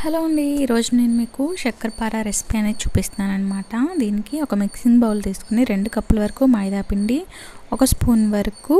hello అండి ఈరోజు నేను మీకు చక్కెరపార రెసిపీ అనేది చూపిస్తున్నాను అనమాట దీనికి ఒక మిక్సింగ్ బౌల్ తీసుకుని రెండు కప్పుల వరకు మైదా పిండి ఒక స్పూన్ వరకు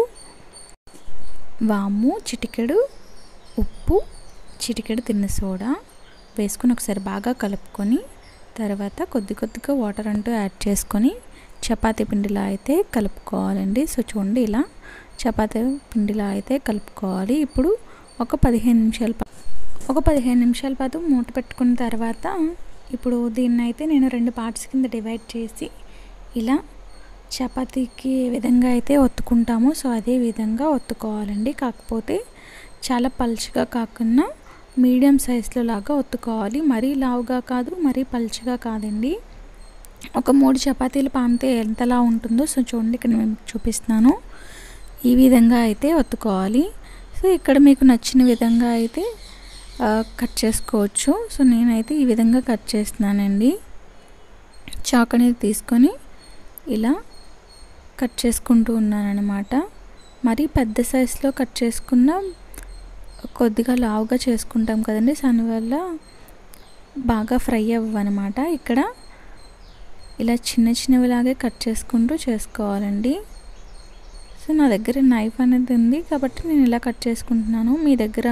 వాము చిటికెడు ఉప్పు చిటికెడు తిన్న సోడా వేసుకొని ఒకసారి బాగా కలుపుకొని తర్వాత కొద్ది కొద్దిగా వాటర్ అంటూ యాడ్ చేసుకొని చపాతీ పిండిలా అయితే కలుపుకోవాలండి సో చూడండి ఇలా చపాతీ పిండిలా అయితే కలుపుకోవాలి ఇప్పుడు ఒక పదిహేను నిమిషాల ఒక పదిహేను నిమిషాల పాటు మూత పెట్టుకున్న తర్వాత ఇప్పుడు దీన్ని అయితే నేను రెండు పార్ట్స్ కింద డివైడ్ చేసి ఇలా చపాతీకి ఏ విధంగా అయితే ఒత్తుకుంటామో సో అదే విధంగా ఒత్తుకోవాలండి కాకపోతే చాలా పలుచగా కాకుండా మీడియం సైజులో లాగా ఒత్తుకోవాలి మరీ లావుగా కాదు మరీ పలుచగా కాదండి ఒక మూడు చపాతీలు పామితే ఎంతలా ఉంటుందో సో చూడండి ఇక్కడ నేను చూపిస్తున్నాను ఈ విధంగా అయితే ఒత్తుకోవాలి సో ఇక్కడ మీకు నచ్చిన విధంగా అయితే కట్ చేసుకోవచ్చు సో నేనైతే ఈ విధంగా కట్ చేస్తున్నానండి చాక్ అనేది తీసుకొని ఇలా కట్ చేసుకుంటూ ఉన్నానమాట మరి పెద్ద సైజులో కట్ చేసుకున్న కొద్దిగా లావుగా చేసుకుంటాం కదండి దానివల్ల బాగా ఫ్రై అవ్వనమాట ఇక్కడ ఇలా చిన్న చిన్నవిలాగే కట్ చేసుకుంటూ చేసుకోవాలండి సో నా దగ్గర నైఫ్ అనేది ఉంది కాబట్టి నేను ఇలా కట్ చేసుకుంటున్నాను మీ దగ్గర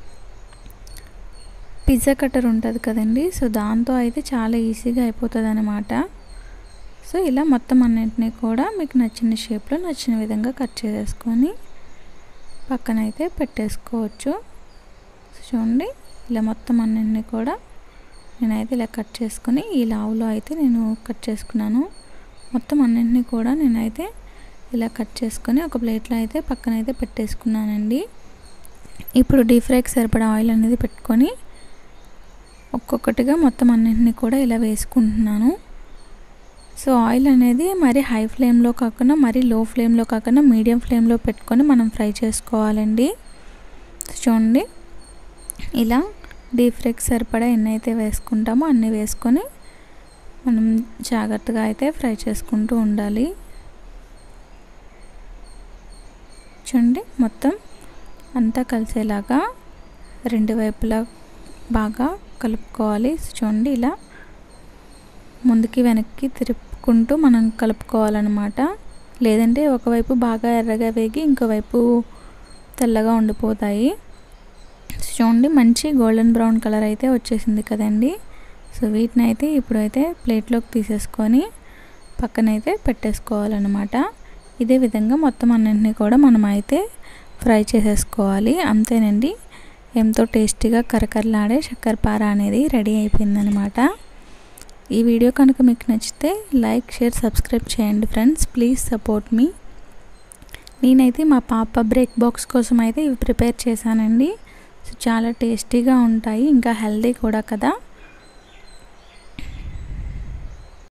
పిజ్జా కట్టర్ ఉంటుంది కదండి సో దాంతో అయితే చాలా ఈజీగా అయిపోతుంది అనమాట సో ఇలా మొత్తం అన్నింటినీ కూడా మీకు నచ్చిన షేప్లో నచ్చిన విధంగా కట్ చేసేసుకొని పక్కన అయితే పెట్టేసుకోవచ్చు చూడండి ఇలా మొత్తం అన్నింటినీ కూడా నేనైతే ఇలా కట్ చేసుకొని ఈ లావులో అయితే నేను కట్ చేసుకున్నాను మొత్తం అన్నింటినీ కూడా నేనైతే ఇలా కట్ చేసుకొని ఒక ప్లేట్లో అయితే పక్కన అయితే పెట్టేసుకున్నానండి ఇప్పుడు డీప్ ఫ్రైకి సరిపడా ఆయిల్ అనేది పెట్టుకొని ఒక్కొక్కటిగా మొత్తం అన్నింటినీ కూడా ఇలా వేసుకుంటున్నాను సో ఆయిల్ అనేది మరి హై ఫ్లేమ్లో కాకుండా మరి లో ఫ్లేమ్లో కాకుండా మీడియం ఫ్లేమ్లో పెట్టుకొని మనం ఫ్రై చేసుకోవాలండి చూడండి ఇలా డీప్ ఫ్రైకి సరిపడా ఎన్ని అయితే వేసుకుంటామో అన్నీ వేసుకొని మనం జాగ్రత్తగా అయితే ఫ్రై చేసుకుంటూ ఉండాలి చూడండి మొత్తం అంతా కలిసేలాగా రెండు వైపులా బాగా కలుపుకోవాలి చూడండి ఇలా ముందుకి వెనక్కి తిరుపుకుంటూ మనం కలుపుకోవాలన్నమాట లేదంటే ఒకవైపు బాగా ఎర్రగా వేగి ఇంకోవైపు తెల్లగా ఉండిపోతాయి చూడండి మంచి గోల్డెన్ బ్రౌన్ కలర్ అయితే వచ్చేసింది కదండి సో వీటిని అయితే ఇప్పుడైతే ప్లేట్లోకి తీసేసుకొని పక్కనైతే పెట్టేసుకోవాలన్నమాట ఇదే విధంగా మొత్తం అన్నింటినీ కూడా మనం అయితే ఫ్రై చేసేసుకోవాలి అంతేనండి ఎంతో టేస్టీగా కరకరలాడే చక్కెరపార అనేది రెడీ అయిపోయిందనమాట ఈ వీడియో కనుక మీకు నచ్చితే లైక్ షేర్ సబ్స్క్రైబ్ చేయండి ఫ్రెండ్స్ ప్లీజ్ సపోర్ట్ మీ నేనైతే మా పాప బ్రేక్ బాక్స్ కోసం అయితే ఇవి ప్రిపేర్ చేశానండి సో చాలా టేస్టీగా ఉంటాయి ఇంకా హెల్దీ కూడా కదా